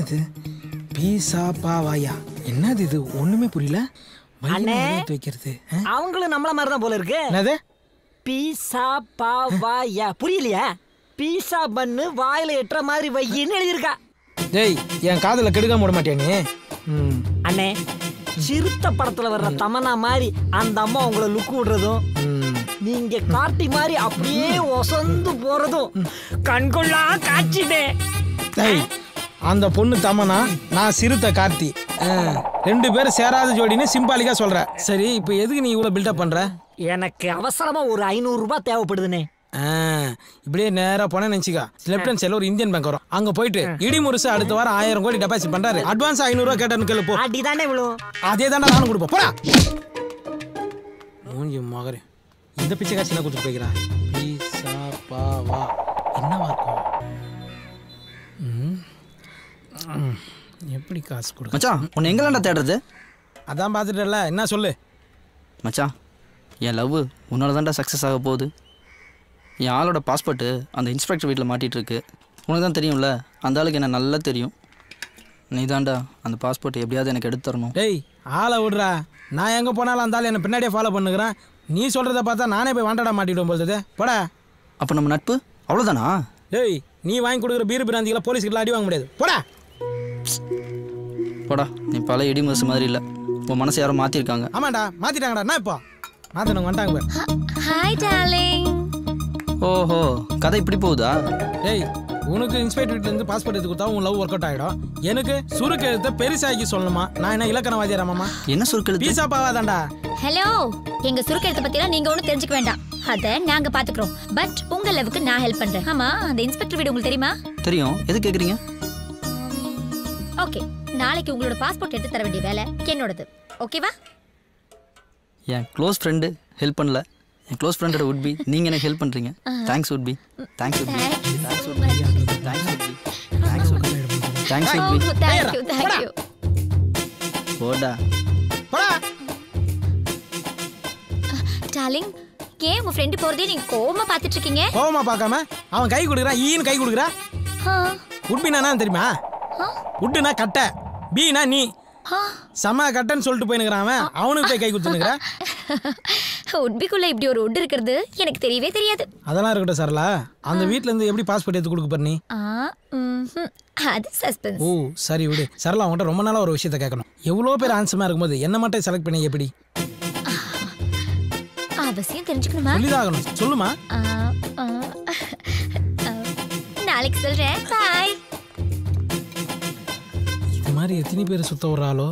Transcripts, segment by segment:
இது பீஸா பாவாயா என்னது இது ஒண்ணுமே புரியல வயிறு அண்ணே. நிறைய எடுத்து வைக்கிறது ஆ? அவங்களும் நம்மள மாதிரி தான் போல இருக்கு என்னது பீஸா பாவாயா புரியலையா பீஸா பண்ணு வாயில எட்டுற மாதிரி வையின்னு எழுதியிருக்கா டேய் என் காதுல கெடுக்காம விட மாட்டியா நீ ம் அண்ணே சிறுத்த படத்துல வர்ற தமனா மாதிரி அந்த அம்மா உங்களை லுக் விடுறதும் ம் நீங்க காட்டி மாதிரி அப்படியே ஒசந்து போறதும் கண்கொள்ளா காட்சிதே டேய் அந்த பொண்ணு தமனா நான் சிறுத்தை கார்த்தி ஆ, ரெண்டு பேரும் சேராத ஜோடின்னு சிம்பாலிக்கா சொல்ற சரி இப்போ எதுக்கு நீ இவ்வளோ பில்டப் பண்ற எனக்கு அவசரமா ஒரு ஐநூறு ரூபாய் தேவைப்படுதுண்ணே ஆ, இப்படியே நேரா போனேன்னு நினச்சிக்கா லெஃப்ட் ஹேண்ட் சைடில் ஒரு இந்தியன் பேங்க் வரும் அங்க போயிட்டு இடி முருசு அடுத்த வாரம் ஆயிரம் கோடி டெபாசிட் பண்றாரு அட்வான்ஸ் ஐநூறுரூவா கேட்டேன்னு கேளு போ அடிதானே விழும் அதே தாண்டா நானும் கொடுப்போம் போடா மூஞ்சி மகரே இந்த பிச்சை காட்சி என்ன கொடுத்துட்டு போய்க்கிறான் பீஸா பாவா என்னவா இருக்கும் ம். ம். எப்படி காசு கொடுக்க மச்சான் உன்னை எங்கெல்லாம்டா தேடுறது அதான் பார்த்துட்டல என்ன சொல்லு மச்சான் என் லவ் உன்னால தான்டா சக்ஸஸ் ஆக போகுது என் ஆளோட பாஸ்போர்ட்டு அந்த இன்ஸ்பெக்டர் வீட்டில் மாட்டிட்டு இருக்கு உனக்கு தான் தெரியும்ல அந்த ஆளுக்கு என்ன நல்லா தெரியும் நீ தான்டா அந்த பாஸ்போர்ட் எப்படியாவது எனக்கு எடுத்து தரணும் டேய் ஆளை விடுறா நான் எங்கே போனாலும் அந்த ஆள் என்னை பின்னாடியே ஃபாலோ பண்ணுகிறேன் நீ சொல்கிறத பார்த்தா நானே போய் வாண்டடா மாட்டிடுவோம் போலது போடா அப்போ நம்ம நட்பு அவ்வளோதானா டேய் நீ வாங்கி கொடுக்குற பீர் பிராந்திகளை போலீஸ்கிட்ட அடி வாங்க முடியாது போடா போடா நீ பல இடி முரசு மாதிரி இல்லை உன் மனசை யாரோ மாற்றிருக்காங்க ஆமாண்டா மாற்றிட்டாங்கடா என்ன இப்போ மாற்றினவங்க வந்துட்டாங்க பாரு ஹாய் டார்லிங் ஓஹோ கதை இப்படி போகுதா டேய் உனக்கு இன்ஸ்பெக்டர் வீட்ல இருந்து பாஸ்போர்ட் எடுத்து கொடுத்தா உன் லவ் ஒர்க் அவுட் ஆகிடும் எனக்கு சுருக்கு எழுத்த பெருசாக்கி சொல்லணுமா நான் என்ன இலக்கணவாதியாராமாமா என்ன சுருக்கெழுத்து பீஸா பாவாதான்டா ஹலோ எங்க சுருக்கெழுத்த பத்திலாம் நீங்க ஒண்ணும் தெரிஞ்சுக்க வேண்டாம் அத நாங்க பாத்துக்கிறோம் பட் உங்க லவ்வுக்கு நான் ஹெல்ப் பண்றேன் ஆமா அந்த இன்ஸ்பெக்டர் வீடு உங்களுக்கு தெரியுமா தெரியும் எது கேட்குறீங்க ஓகே நாளைக்கு உங்களோட பாஸ்போர்ட் எடுத்து தர வேண்டிய வேலை என்னோடது ஓகேவா என் க்ளோஸ் ஃப்ரெண்டு ஹெல்ப் பண்ணல என் க்ளோஸ் ஃப்ரெண்டோட உட்பி நீங்கள் எனக்கு ஹெல்ப் பண்ணுறீங்க தேங்க்ஸ் உட்பி தேங்க்ஸ் உட்பி தேங்க்ஸ் உட்பி தேங்க்ஸ் உட்பி தேங்க்ஸ் உட்பி தேங்க்ஸ் உட்பி தேங்க்யூ தேங்க்யூ போடா போடா டார்லிங் ஏன் உங்க ஃப்ரெண்டு போறதே நீங்க கோவமா பாத்துட்டு இருக்கீங்க கோவமா பார்க்காம அவன் கை கொடுக்குறான் ஈன்னு கை கொடுக்குறா ஆ, உட்பினா என்ன தெரியுமா ஆ, உட்டுனா கட்டை பீனா நீ ஆ. செம கட்டைன்னு சொல்லிட்டு போயினுக்கிறான் அவன் அவனுக்கு போய் கை கொடுத்துனுக்குறா உட்பிக்குள்ள இப்படி ஒரு உட் இருக்கிறது எனக்கு தெரியவே தெரியாது அதெல்லாம் இருக்கட்டும் சரலா அந்த வீட்ல இருந்து எப்படி பாஸ்போர்ட் எடுத்து கொடுக்க போற நீ ஆ, ம்ஹும். அது சஸ்பென்ஸ் ஓ சரி விடு சரலா உன்கிட்ட ரொம்ப நாளா ஒரு விஷயத்த கேட்கணும் எவ்வளோ பேர் ஆன்சமா இருக்கும்போது என்ன மட்டும் செலக்ட் பண்ணி எப்படி அவசியம் தெரிஞ்சுக்கணுமா சொல்லிதாகணும் சொல்லுமா ஆ, ஆ, ஆ, நாளைக்கு சொல்றேன் பாய் இது மாதிரி எத்தனை பேர் சுத்த விடுறாளோ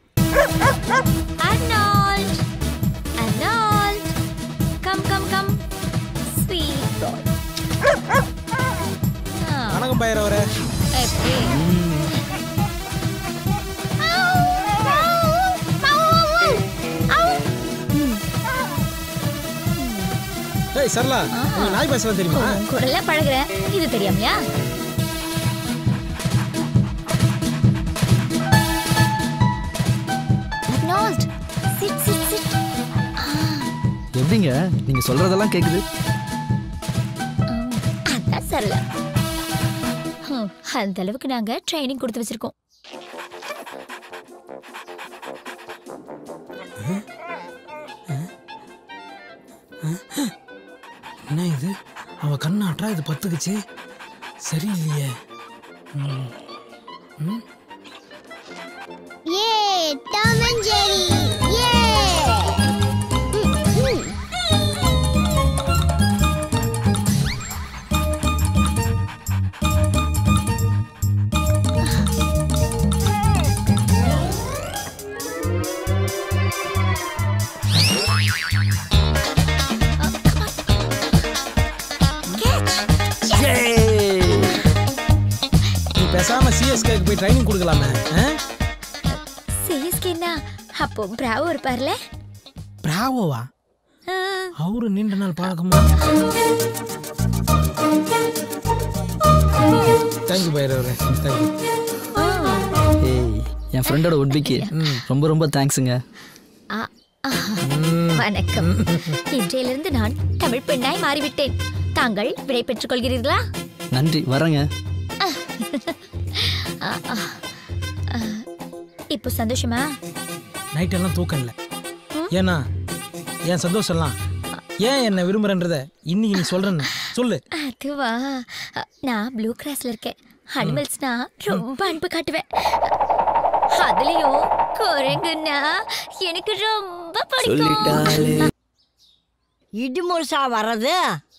Arnold Arnold come come come sweet boy வணக்கம் பயிரவரே எப்படி ஏய் சரலா உனக்கு நாய் பேசலாம் தெரியுமா குரல்ல பழகுறேன் இது தெரியாமையா அர்னால்ட் சிட் சிட் சிட் எப்படிங்க நீங்கள் சொல்கிறதெல்லாம் கேட்குது அதான் சரில அந்த அளவுக்கு நாங்க ட்ரைனிங் கொடுத்து வச்சிருக்கோம் என்ன இது அவ கண்ணாட்டா இது பத்துக்குச்சு சரியில்லையே ஏ டாம் அண்ட் ஜெரி ஏ நீ பேசாம சிஎஸ்கேக்கு போய் ட்ரைனிங் கொடுக்கலாமே ஆ? சிஎஸ்கேனா அப்போ பிராவோ இருப்பார்ல பிராவோவா ஆ, அவரு நீண்ட நாள் பழக்கமா தேங்க்யூ பயிரவரே தேங்க்யூ ஆ, ஏய் என் ஃப்ரெண்டோட உட்பிக்கு ரொம்ப ரொம்ப தேங்க்ஸுங்க ஆ, ஆ. வணக்கம் இன்றையிலிருந்து நான் தமிழ் பெண்ணாய் மாறிவிட்டேன் தாங்கள் விடை பெற்றுக் கொள்கிறீர்களா நன்றி வரேங்க ஆ, ஆ. ஆ, இப்போ சந்தோஷமா நைட்டெல்லாம் தூக்கம் இல்லை ஏன்னா என் சந்தோஷம்லாம் ஏன் என்னை விரும்புறன்றத இன்னைக்கு நீ சொல்றேன்னு சொல்லு அதுவா அ, நான் ப்ளூ கிராஸ்ல இருக்கேன் அனிமல்ஸ்னா ரொம்ப அன்பு காட்டுவேன் அதுலயும் குரங்குன்னா எனக்கு ரொம்ப பிடிக்கும் இடிமுழுசா வர்றது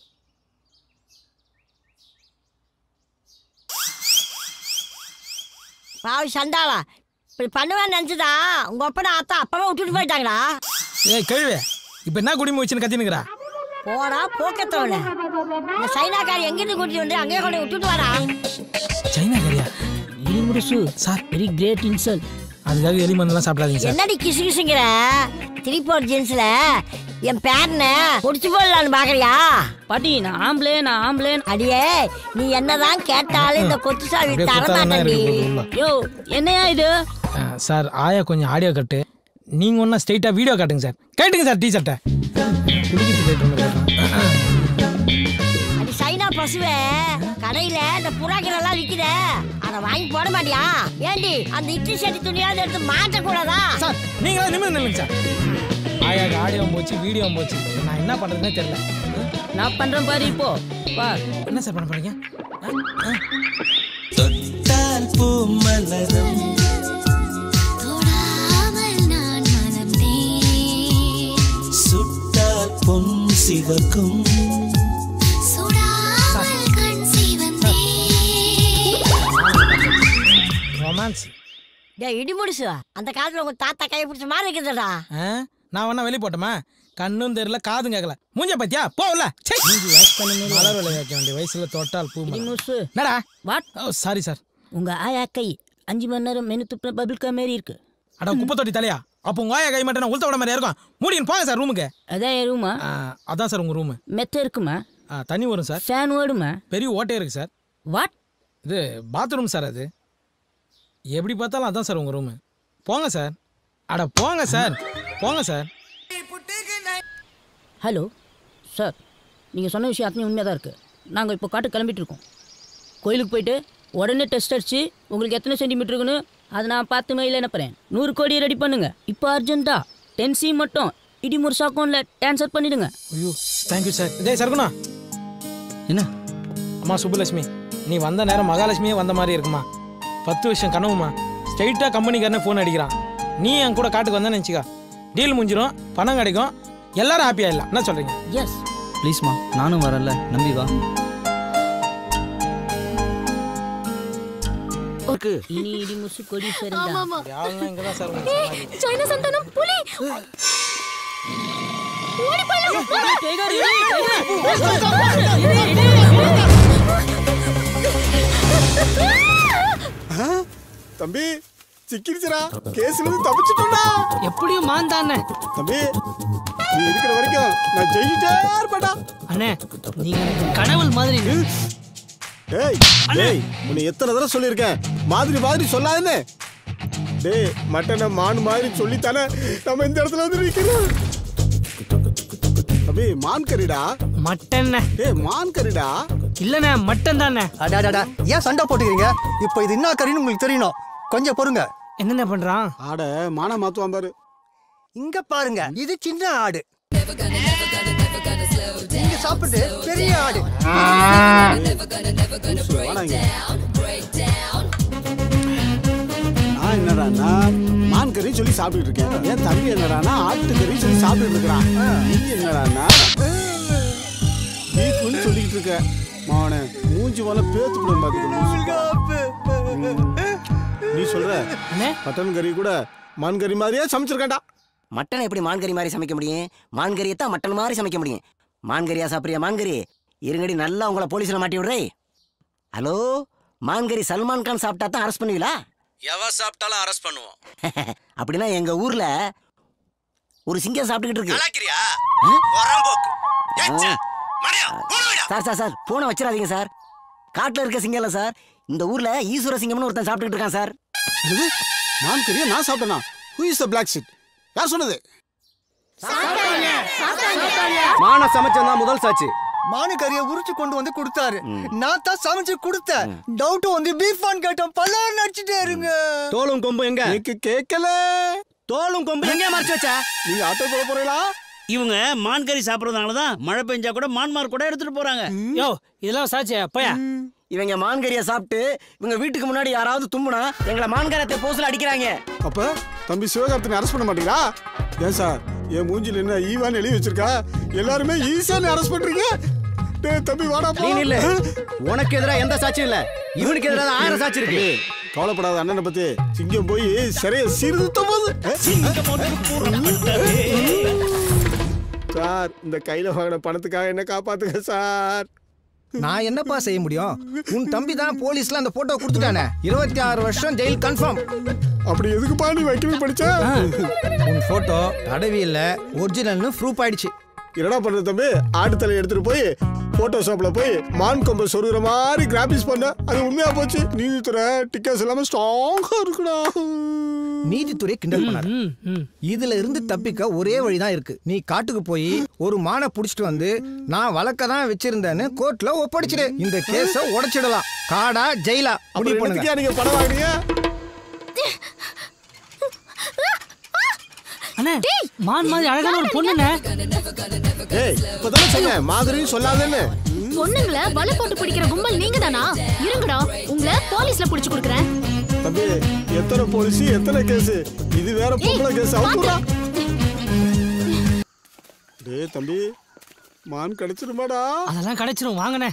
பாவி சண்டாளா இப்படி பண்ணுவேன்னு நினச்சதா உங்க அப்பா அத்தா அப்பவே விட்டுட்டு போயிட்டாங்களா ஏய் கழுவே இப்போ என்ன குடிமை வச்சுன்னு கத்தினுக்கிறா போடா போக்கத்தவன இந்த சைனாக்காரி எங்கிருந்து கூட்டிட்டு வந்து அங்கேயே கொண்டு விட்டுட்டு வரா சைனா கறியா இடிமுழுசு சார் வெரி கிரேட் இன்சல்ட் அதுக்காக எலி மருந்தெல்லாம் சாப்பிடாதீங்க சார் என்னடி கிசு கிசுங்கிற திருப்பூர் ஜென்ஸ்ல என் பேரனை முடிச்சு போடலான்னு பாக்குறியா பாட்டி நான் ஆம்பளே நான் ஆம்பளே அடியே நீ என்னதான் கேட்டாலும் இந்த கொத்து சாவி அப்படியே தர குத்தாதான் மாட்டேன்டி இருக்கு உள்ள. யோ என்னையா இது ஆ, சார் ஆயா கொஞ்சம் ஆடியோ கட்டு நீங்கள் ஒன்றா ஸ்ட்ரைட்டாக வீடியோ காட்டுங்க சார் கேட்டுங்க சார் டீ ஷர்ட்டை குடிக்கிறது கேட்டு ஒன்று கேட்டேன் அது சைனா பசுவே கடையில இந்த புறாக்கள் எல்லாம் விக்குதே அதை வாங்கி போட மாட்டியா ஏண்டி அந்த இட்லி சட்டி துணியாவது எடுத்து மாட்ட கூடாதா சார் நீங்களா நிமிர்ந்து நில்லுங்க சார் ஆயாக்கு ஆடியோ போச்சு வீடியோ போச்சு நான் என்ன பண்ணுறதுனே தெரியல நான் பண்றேன் பாரு இப்போ பா என்ன சார் பண்ண போறீங்க ஆ? ஆ? தொட்டால் பூ மலரும் தொடாமல் நான் மலர்ந்தேன் சுட்டால் பொன் சிவக்கும் சுடாமல் கண் சிவந்தேன் ரொமான்ஸ் டேய் இடி முடிசு அந்த காலத்துல உங்க தாத்தா கையை பிடிச்ச மாதிரி இருக்குதுடா ஆ? நான் வேணா வெளியே போட்டோமா கண்ணும் தெரியல காதும் கேட்கல மூஞ்ச பத்தியா போகல மலர் விளைய வைக்க வேண்டிய வயசுல தொட்டால் பூ மலர். முசு என்னடா வாட் ஓ சாரி சார் உங்க ஆயா கை அஞ்சு மணி நேரம் மெனு துப்புன பபிள் கா மாரி இருக்கு அட குப்பை தொட்டி தலையா அப்போ உங்க ஆயா கை மட்டும் நான் உளுத்த விட மாதிரி இருக்கும் மூடின்னு போங்க சார் ரூமுக்கு அதான் என் ரூமா ஆ, அதான் சார் உங்க ரூமு மெத்த இருக்குமா தண்ணி வரும் சார் ஃபேன் ஓடுமா பெரிய ஓட்டே இருக்கு சார் வாட் இது பாத்ரூம் சார் அது எப்படி பார்த்தாலும் அதான் சார் உங்க ரூமு போங்க சார் அட போங்க சார் போங்க சார் ஹலோ சார் நீங்கள் சொன்ன விஷயம் அத்தனை உண்மையாக தான் இருக்குது நாங்கள் இப்போ காட்டு கிளம்பிட்டு இருக்கோம் கோயிலுக்கு போயிட்டு உடனே டெஸ்ட் அடிச்சு உங்களுக்கு எத்தனை சென்டிமீட்டர் இருக்குன்னு அதை நான் பார்த்து மெயில் அனுப்புகிறேன் நூறு கோடி ரெடி பண்ணுங்க இப்போ அர்ஜென்ட்டா டென் சி மட்டும் இடி முருசு அக்கௌண்ட்டில் ட்ரான்ஸ்ஃபர் பண்ணிடுங்க ஐயோ தேங்க்யூ சார் இதே சருக்குண்ணா என்ன அம்மா சுப்புலட்சுமி நீ வந்த நேரம் மகாலட்சுமியே வந்த மாதிரி இருக்குமா பத்து வருஷம் கனவுமா ஸ்ட்ரைட்டாக கம்பெனிக்காரனே ஃபோன் அடிக்கிறான் நீ என் கூட காட்டுக்கு வந்தேன்னு நினச்சிக்கா டீல் முடிஞ்சிடும் பணம் கிடைக்கும் எல்லாரும் ஹாப்பியாக இல்லை என்ன சொல்கிறீங்க எஸ் ப்ளீஸ்மா நானும் வரல நம்பி வா இனி இடி முருசு கொடி சரிந்தா யாருன்னா இங்கே தான் சார் உங்களுக்கு சமாதி. சைனா சந்தானம் புலி தம்பி சிக்கிருச்சுடா கேஸ்ல இருந்து தப்பிச்சிட்டோம்டா எப்படியும் மாந்தானே தம்பி நீ இருக்கிற வரைக்கும் நான் ஜெயிச்சிட்டே இருப்பேன்டா அண்ணே நீங்க எனக்கு கனவுள் மாதிரி டேய் டேய் உன்னை எத்தனை தடவை சொல்லியிருக்கேன் மாதிரி மாதிரி சொல்லாதுன்னு டேய் மட்டனை மான் மாதிரி சொல்லித்தானே நம்ம இந்த இடத்துல வந்து நிற்கிறோம் தம்பி மான் கறிடா மட்டன் டேய் மான் கறிடா இல்லண்ணே மட்டன் தானே அடாடாடா ஏன் சண்டை போட்டுக்கிறீங்க இப்போ இது என்ன கறின்னு உங்களுக்கு தெரியணும் கொஞ்சம் பொறுங்க என்னென்ன பண்றான் ஆட மானை மாத்துவான் பாரு இங்க பாருங்க இது சின்ன ஆடு இங்க சாப்பிட்டு பெரிய ஆடு வாடா இங்க. நான் என்னடான்னா மான் கறி சொல்லி சாப்பிட்டுட்டு இருக்கேன் என் தம்பி என்னடான்னா ஆட்டு கறி சொல்லி சாப்பிட்டுட்டு இருக்கிறான் நீ என்னடான்னா பீஃப்னு சொல்லிக்கிட்டு இருக்க மாவனே மூஞ்சி போல பேத்து போடும் பாத்துக்க நீ சொல்ற மட்டன் கறி கூட மான் கறி மாதிரியே சமைச்சிருக்கேன்டா மட்டன் எப்படி மான்கறி மாதிரி சமைக்க முடியும் மான்கறியை தான் மட்டன் மாதிரி சமைக்க முடியும் மான்கறியா சாப்பிட்றியா மான்கறி இருங்கடி நல்லா உங்களை போலீஸ்ல மாட்டி விடுறே ஹலோ மான்கறி சல்மான் கான் சாப்பிட்டா தான் அரெஸ்ட் பண்ணுவீங்களா எவ சாப்பிட்டாலும் அரெஸ்ட் பண்ணுவோம் அப்படின்னா எங்க ஊர்ல ஒரு சிங்கம் சாப்பிட்டுக்கிட்டு இருக்கு கலாக்கிறியா சார் சார் சார் போனை வச்சிடாதீங்க சார் காட்டுல இருக்க சிங்கம் இல்ல சார் இந்த ஊர்ல ஈஸ்வர சிங்கம்னு ஒருத்தன் சாப்பிட்டுக்கிட்டு இருக்கான் சார் என்னது? மான் கறியை நான் சாப்பிட்டேனா who is the black sheet யார் சொன்னது மான சமைச்சா முதல் சாட்சி மானு கறியை உரிச்சு கொண்டு வந்து கொடுத்தாரு நான் தான் சமைச்சு கொடுத்தேன் டவுட் வந்து பீஃபான் கேட்டோம் பல்லாறு நடிச்சுட்டே இருங்க தோலும் கொம்பு எங்க எனக்கு கேட்கல தோலும் கொம்பு எங்க மறைச்சு வச்ச நீங்க ஆட்டோ போட போறீங்களா இவங்க மான் கறி சாப்பிட்றதுனால தான் மழை பெஞ்சா கூட மான்மார் கூட எடுத்துட்டு போறாங்க யோ இதெல்லாம் சாச்சே பையா இவங்க மான்கறியை சாப்பிட்டு இவங்க வீட்டுக்கு முன்னாடி யாராவது தும்முனா எங்களை மான்கரத்தை போஸ்ல அடிக்கிறாங்க அப்ப தம்பி சிவகார்த்தினை அரெஸ்ட் பண்ண மாட்டீங்களா ஏன் சார் என் மூஞ்சில என்ன ஈவான்னு எழுதி வச்சிருக்கா எல்லாருமே ஈஸியான அரெஸ்ட் பண்றீங்க டேய் தம்பி வாடா நீ நில்லு உனக்கு எதிராக எந்த சாட்சியும் இல்ல இவனுக்கு எதிராக ஆயிரம் சாட்சி இருக்கு டேய், கவலைப்படாத அண்ணனை பத்தி சிங்கம் போய் சிறைய சீர்திருத்த போது சார் இந்த கையில வாங்கின பணத்துக்காக என்ன காப்பாத்துங்க சார் நான் என்னப்பா செய்ய முடியும் உன் தம்பி தான் போலீஸ்ல அந்த போட்டோ கொடுத்துட்டானே இருபத்தி ஆறு வருஷம் ஜெயில் கன்ஃபார்ம் அப்படி எதுக்குப்பா நீ வைக்கணும் படிச்ச உன் போட்டோ தடவியில் ஒரிஜினல்னு ப்ரூஃப் ஆயிடுச்சு என்னடா பண்ற தம்பி ஆட்டு தலையை எடுத்துட்டு போய் போட்டோஷாப்ல போய் மான் கொம்பை சொருகிற மாதிரி கிராபிக்ஸ் பண்ண அது உண்மையா போச்சு நீதித்துறை டிக்கெட்ஸ் எல்லாமே ஸ்ட்ராங்கா இருக்குடா நீதித்துறை கிண்டல் பண்ணாரு இதுல இருந்து தப்பிக்க ஒரே வழிதான் இருக்கு நீ காட்டுக்கு போய் ஒரு மானை புடிச்சிட்டு வந்து நான் வழக்க தான் வச்சிருந்தேன்னு கோர்ட்ல ஒப்படைச்சிடு இந்த கேஸ உடைச்சிடலாம் காடா ஜெயிலா முடிவு அப்புறம் பண்ணுங்க என்னத்துக்குயா நீங்க படம் வாங்குறீங்க அண்ணே மான் மாதிரி அழகான ஒரு பொண்ணுண்ணே ஏய் இப்பதானே சொன்னேன் மாதிரின்னு சொல்லாதேன்னு பொண்ணுங்கள வலை போட்டு பிடிக்கிற கும்பல் நீங்க தானா இருங்கடா உங்களை போலீஸ்ல புடிச்சு கொடுக்குறேன் தம்பி எத்தனை போலீஸ் எத்தனை கேஸ் இது வேற பொம்பளை கேஸ் அவுத்துறா டேய் தம்பி மான் கிடைச்சிருமாடா அதெல்லாம் கிடைச்சிரும் வாங்கண்ணே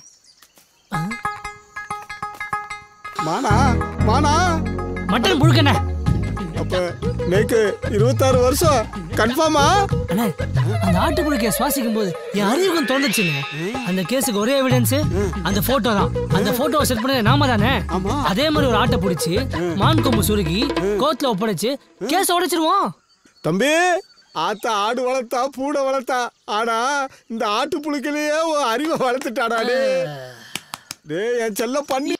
மானா மானா மட்டன் புழுக்கண்ணே அப்ப நேக்கு இருபத்தாறு வருஷம் கன்ஃபார்மா அண்ணே அந்த ஆட்டு புழுக்கைய சுவாசிக்கும் போது என் அறிவுக்கும் தோணுச்சுங்க அந்த கேஸுக்கு ஒரே எவிடன்ஸ் அந்த போட்டோ தான் அந்த போட்டோவை செட் பண்ணது நாம தானே அதே மாதிரி ஒரு ஆட்டை பிடிச்சி மான் கொம்பு சுருகி கோர்ட்ல ஒப்படைச்சு கேஸ் உடைச்சிருவோம் தம்பி ஆத்தா ஆடு வளர்த்தா பூனை வளர்த்தா ஆனா இந்த ஆட்டு புழுக்கிலேயே உன் அறிவை வளர்த்துட்டாடா டே டேய் என் செல்ல பண்ணி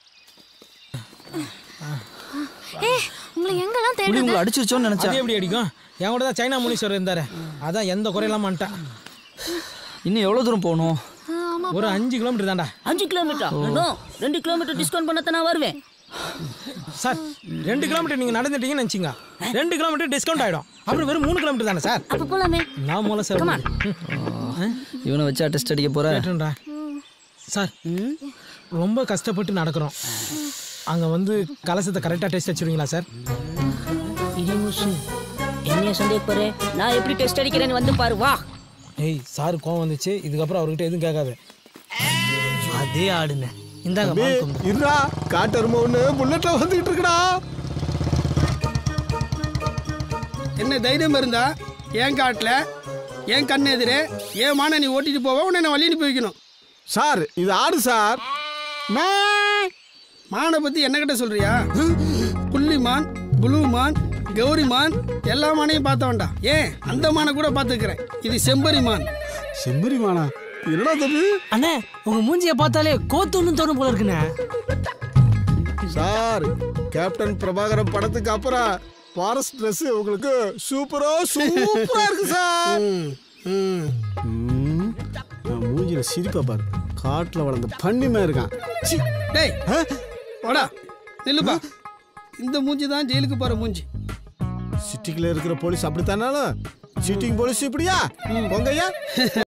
ஏ உங்களை எங்கெல்லாம் புலி தேடுறது உங்களை அடிச்சிருச்சோன்னு அது நினைச்சேன் எப்படி அடிக்கும் என் கூட தான் சைனா முனீஸ்வரர் இருந்தாரு அதான் எந்த குறையெல்லாம் பண்ணிட்டான் இன்னும் எவ்வளோ தூரம் போகணும் ஒரு அஞ்சு கிலோமீட்டர் தான்டா அஞ்சு கிலோமீட்டர் இன்னும் ரெண்டு கிலோமீட்டர் டிஸ்கவுண்ட் பண்ணத்தான் நான் வருவேன் சார் ரெண்டு கிலோமீட்டர் நீங்க நடந்துட்டீங்கன்னு நினச்சிங்க ரெண்டு கிலோமீட்டர் டிஸ்கவுண்ட் ஆயிடும் அப்புறம் வெறும் மூணு கிலோமீட்டர் தானே சார் அப்ப போலாமே நான் மூலம் சார் இவனை வச்சா டெஸ்ட் அடிக்க போற கேட்டுன்றா சார் ரொம்ப கஷ்டப்பட்டு நடக்கிறோம் அங்கே வந்து கலசத்தை கரெக்டாக டெஸ்ட் வச்சிருவீங்களா சார் இது முசு என்னைய சந்தேகப்பாரு நான் எப்படி டெஸ்ட் அடிக்கிறேன்னு வந்து பாரு வா ஏய் சார் கோவம் வந்துச்சு இதுக்கப்புறம் அவர்கிட்ட எதுவும் கேட்காது அதே ஆடுங்க இந்தாங்க தம்பி மான் கொம்பு. இருடா காட்டரும ஒண்ணு புல்லட்ல வந்துகிட்டு இருக்குடா என்ன தைரியம் இருந்தா என் காட்டில் என் கண் எதிரே என் மான நீ ஓட்டிட்டு போவ உன்னை நான் வழி அனுப்பி வைக்கணும் சார் இது ஆடு சார் மானை பத்தி என்ன கிட்ட சொல்றியா புள்ளி மான் புளு மான் கௌரி மான் எல்லா மானையும் பார்த்த வேண்டாம் ஏன் அந்த மானை கூட பார்த்துக்கிறேன் இது செம்பரி மான் செம்பரி மானா என்னடா தம்பி அண்ணே உங்க மூஞ்சியை பார்த்தாலே கோத்துன்னு தோணும் போல இருக்குண்ணே சார் கேப்டன் பிரபாகரன் படத்துக்கு அப்புறம் ஃபாரஸ்ட் ட்ரெஸ் உங்களுக்கு சூப்பரா சூப்பரா இருக்கு சார் ம், நான் மூஞ்சில சிரிப்பா பாரு காட்டுல வளர்ந்த பண்ணிமே இருக்கான் சி, டேய் வாடா நில்லுப்பா இந்த மூஞ்சி தான் ஜெயிலுக்கு போற மூஞ்சி சிட்டிக்குள்ள இருக்கிற போலீஸ் அப்படித்தானாலும் சீட்டிங் போலீஸ் இப்படியா பொங்கையா